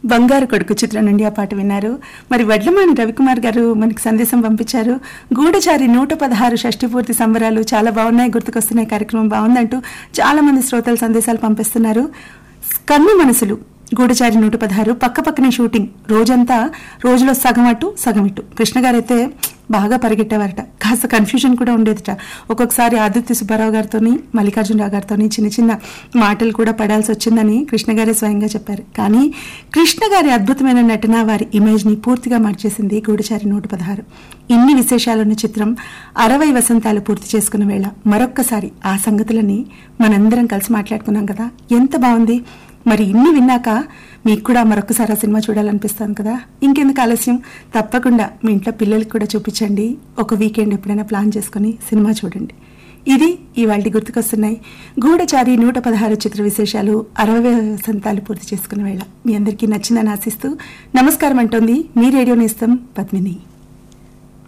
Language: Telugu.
బంగారు కొడుకు చిత్రం నుండి ఆ పాట విన్నారు మరి వడ్లమాని రవికుమార్ గారు మనకి సందేశం పంపించారు గూఢచారి నూట పదహారు షష్ఠి పూర్తి సంబరాలు చాలా బాగున్నాయి గుర్తుకొస్తున్నాయి కార్యక్రమం బాగుందంటూ చాలా మంది శ్రోతలు సందేశాలు పంపిస్తున్నారు కన్ను మనసులు గూఢచారి నూట పదహారు పక్క పక్కనే షూటింగ్ రోజంతా రోజులో సగం అటు సగం ఇటు కృష్ణ గారైతే బాగా పరిగెట్టేవారట కాస్త కన్ఫ్యూజన్ కూడా ఉండేదిట ఒక్కొక్కసారి ఆదిత్య సుబ్బారావు గారితో మల్లికార్జునరావు గారితో చిన్న చిన్న మాటలు కూడా పడాల్సి వచ్చిందని కృష్ణ గారే స్వయంగా చెప్పారు కానీ కృష్ణ గారి అద్భుతమైన నటన వారి ఇమేజ్ ని పూర్తిగా మార్చేసింది గూఢచారి నూట పదహారు ఇన్ని విశేషాలున్న చిత్రం అరవై వసంతాలు పూర్తి చేసుకున్న వేళ మరొక్కసారి ఆ సంగతులని మనందరం కలిసి మాట్లాడుకున్నాం కదా ఎంత బాగుంది మరి ఇన్ని విన్నాక మీకు కూడా మరొకసారి ఆ సినిమా చూడాలనిపిస్తాను కదా ఇంకెందుకు ఆలస్యం తప్పకుండా మీ ఇంట్లో పిల్లలకి కూడా చూపించండి ఒక వీకెండ్ ఎప్పుడైనా ప్లాన్ చేసుకుని సినిమా చూడండి ఇది ఇవాళ గుర్తుకొస్తున్నాయి గూఢచారి నూట పదహారు చిత్ర విశేషాలు అరవై వసంతాలు పూర్తి చేసుకున్న వేళ మీ అందరికీ నచ్చిందని ఆశిస్తూ నమస్కారం అంటోంది మీ రేడియో నేస్తం పద్మిని